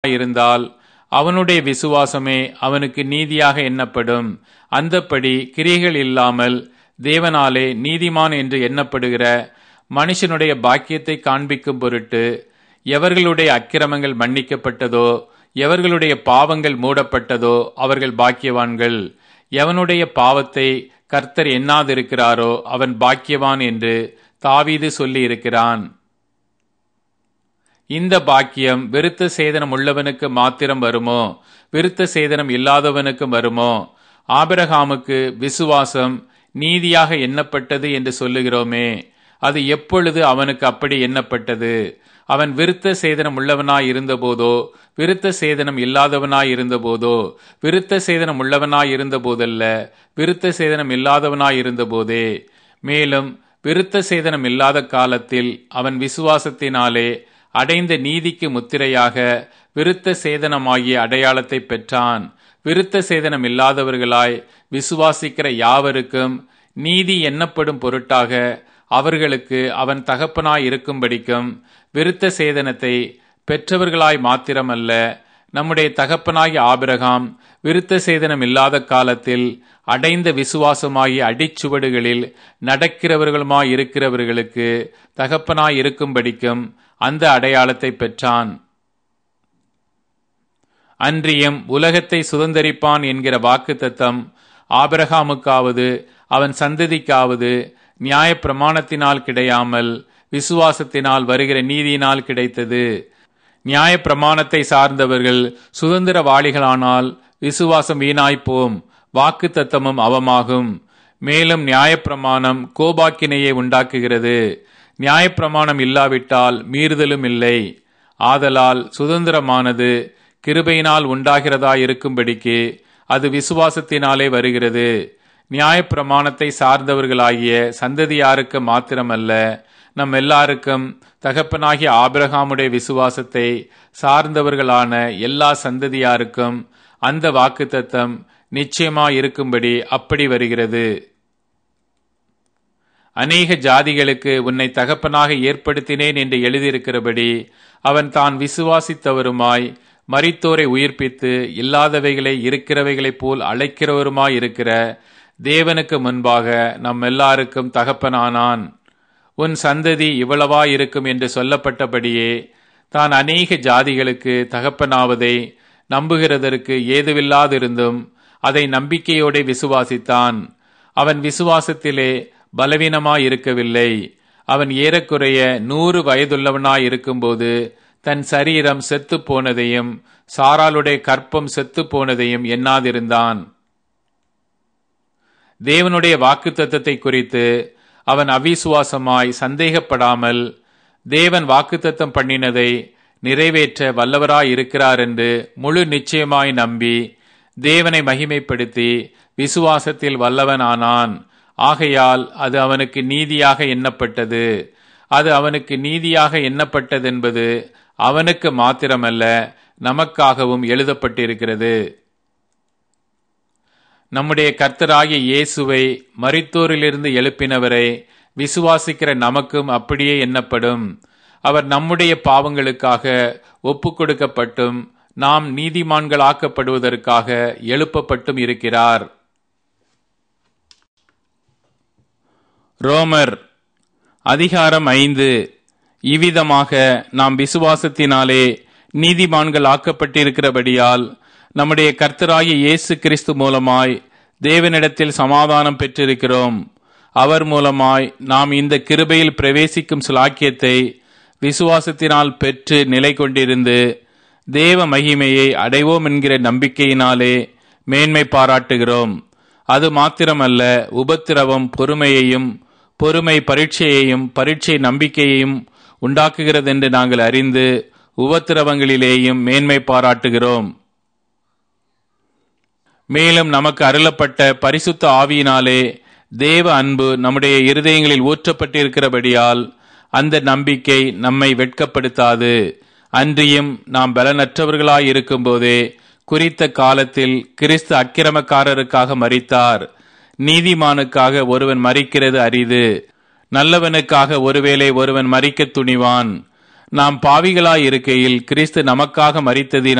இருந்தால் அவனுடைய விசுவாசமே அவனுக்கு நீதியாக எண்ணப்படும் அந்தப்படி கிரியைகள் இல்லாமல் தேவனாலே நீதிமான் என்று எண்ணப்படுகிற மனுஷனுடைய பாக்கியத்தை காண்பிக்கும் பொருட்டு எவர்களுடைய அக்கிரமங்கள் மன்னிக்கப்பட்டதோ எவர்களுடைய பாவங்கள் மூடப்பட்டதோ அவர்கள் பாக்கியவான்கள் எவனுடைய பாவத்தை கர்த்தர் எண்ணாதிருக்கிறாரோ அவன் பாக்கியவான் என்று தாவீது சொல்லி இருக்கிறான் இந்த பாக்கியம் விருத்த சேதனம் உள்ளவனுக்கு மாத்திரம் வருமோ விருத்த சேதனம் இல்லாதவனுக்கும் வருமோ ஆபிரகாமுக்கு விசுவாசம் நீதியாக எண்ணப்பட்டது என்று சொல்லுகிறோமே அது எப்பொழுது அவனுக்கு அப்படி எண்ணப்பட்டது அவன் விருத்த சேதனம் உள்ளவனாய் இருந்தபோதோ விருத்த சேதனம் இல்லாதவனாய் இருந்தபோதோ விருத்த சேதனம் உள்ளவனாய் இருந்த போதல்ல விருத்த சேதனம் இல்லாதவனாய் இருந்தபோதே மேலும் விருத்த சேதனம் இல்லாத காலத்தில் அவன் விசுவாசத்தினாலே அடைந்த நீதிக்கு முத்திரையாக விருத்த சேதனமாகிய அடையாளத்தை பெற்றான் விருத்த சேதனம் இல்லாதவர்களாய் விசுவாசிக்கிற யாவருக்கும் நீதி எண்ணப்படும் பொருட்டாக அவர்களுக்கு அவன் தகப்பனாய் இருக்கும்படிக்கும் விருத்த சேதனத்தை பெற்றவர்களாய் மாத்திரமல்ல நம்முடைய தகப்பனாகிய ஆபிரகாம் விருத்த சேதனம் இல்லாத காலத்தில் அடைந்த விசுவாசமாகிய அடிச்சுவடுகளில் நடக்கிறவர்களுமாய் இருக்கிறவர்களுக்கு தகப்பனாய் இருக்கும்படிக்கும் அந்த அடையாளத்தை பெற்றான் அன்றியும் உலகத்தை சுதந்தரிப்பான் என்கிற வாக்கு தத்தம் ஆபிரகாமுக்காவது அவன் சந்ததிக்காவது நியாய பிரமாணத்தினால் கிடையாமல் விசுவாசத்தினால் வருகிற நீதியினால் கிடைத்தது நியாய பிரமாணத்தை சார்ந்தவர்கள் சுதந்திரவாளிகளானால் விசுவாசம் வீணாய்ப்போம் வாக்கு தத்தமும் அவமாகும் மேலும் நியாயப்பிரமாணம் கோபாக்கினையை உண்டாக்குகிறது நியாயப்பிரமாணம் இல்லாவிட்டால் மீறுதலும் இல்லை ஆதலால் சுதந்திரமானது கிருபையினால் உண்டாகிறதா இருக்கும்படிக்கு அது விசுவாசத்தினாலே வருகிறது நியாயப்பிரமாணத்தை சார்ந்தவர்களாகிய சந்ததியாருக்கு மாத்திரமல்ல நம் எல்லாருக்கும் தகப்பனாகிய ஆபிரகாமுடைய விசுவாசத்தை சார்ந்தவர்களான எல்லா சந்ததியாருக்கும் அந்த வாக்குத்தத்தம் நிச்சயமாய் இருக்கும்படி அப்படி வருகிறது அநேக ஜாதிகளுக்கு உன்னை தகப்பனாக ஏற்படுத்தினேன் என்று எழுதியிருக்கிறபடி அவன் தான் விசுவாசித்தவருமாய் மரித்தோரை உயிர்ப்பித்து இல்லாதவைகளை இருக்கிறவைகளைப் போல் அழைக்கிறவருமாய் இருக்கிற தேவனுக்கு முன்பாக நம் எல்லாருக்கும் தகப்பனானான் உன் சந்ததி இவ்வளவா இருக்கும் என்று சொல்லப்பட்டபடியே தான் அநேக ஜாதிகளுக்கு தகப்பனாவதை நம்புகிறதற்கு ஏதுவில்லாதிருந்தும் அதை நம்பிக்கையோടെ விசுவாசித்தான் அவன் விசுவாசத்திலே பலவீனமாயிருக்கவில்லை அவன் ஏறக்குறைய நூறு வயதுள்ளவனாய் இருக்கும்போது தன் சரீரம் செத்து போனதையும் சாராளுடைய கற்பம் செத்து போனதையும் எண்ணாதிருந்தான் தேவனுடைய வாக்கு தத்தத்தை குறித்து அவன் அவிசுவாசமாய் சந்தேகப்படாமல் தேவன் வாக்குத்தத்தம் பண்ணினதை நிறைவேற்ற வல்லவராய் இருக்கிறார் என்று முழு நிச்சயமாய் நம்பி தேவனை மகிமைப்படுத்தி விசுவாசத்தில் வல்லவனானான் ஆகையால் அது அவனுக்கு நீதியாக எண்ணப்பட்டது அது அவனுக்கு நீதியாக எண்ணப்பட்டதென்பது அவனுக்கு மாத்திரமல்ல நமக்காகவும் எழுதப்பட்டிருக்கிறது நம்முடைய கர்த்தராகிய இயேசுவை மரித்தோரிலிருந்து எழுப்பினவரை விசுவாசிக்கிற நமக்கும் அப்படியே எண்ணப்படும் அவர் நம்முடைய பாவங்களுக்காக ஒப்பு கொடுக்கப்பட்டும் நாம் நீதிமான்களாக்கப்படுவதற்காக எழுப்பப்பட்டும் இருக்கிறார் ரோமர் அதிகாரம் ஐந்து இவ்விதமாக நாம் விசுவாசத்தினாலே நீதிமான்கள் ஆக்கப்பட்டிருக்கிறபடியால் நம்முடைய கர்த்தராகிய இயேசு கிறிஸ்து மூலமாய் தேவனிடத்தில் சமாதானம் பெற்றிருக்கிறோம் அவர் மூலமாய் நாம் இந்த கிருபையில் பிரவேசிக்கும் சிலாக்கியத்தை விசுவாசத்தினால் பெற்று நிலை கொண்டிருந்து தேவ மகிமையை அடைவோம் என்கிற நம்பிக்கையினாலே மேன்மை பாராட்டுகிறோம் அது மாத்திரமல்ல உபத்திரவம் பொறுமையையும் பொறுமை பரீட்சையையும் பரீட்சை நம்பிக்கையையும் உண்டாக்குகிறதென்று நாங்கள் அறிந்து உபத்திரவங்களிலேயும் மேன்மை பாராட்டுகிறோம் மேலும் நமக்கு அருளப்பட்ட பரிசுத்த ஆவியினாலே தேவ அன்பு நம்முடைய இருதயங்களில் ஊற்றப்பட்டிருக்கிறபடியால் அந்த நம்பிக்கை நம்மை வெட்கப்படுத்தாது அன்றியும் நாம் பலனற்றவர்களாய் இருக்கும்போதே குறித்த காலத்தில் கிறிஸ்து அக்கிரமக்காரருக்காக மறித்தார் நீதிமானுக்காக ஒருவன் மறிக்கிறது அரிது நல்லவனுக்காக ஒருவேளை ஒருவன் மறிக்க துணிவான் நாம் பாவிகளாய் இருக்கையில் கிறிஸ்து நமக்காக மறித்ததினால்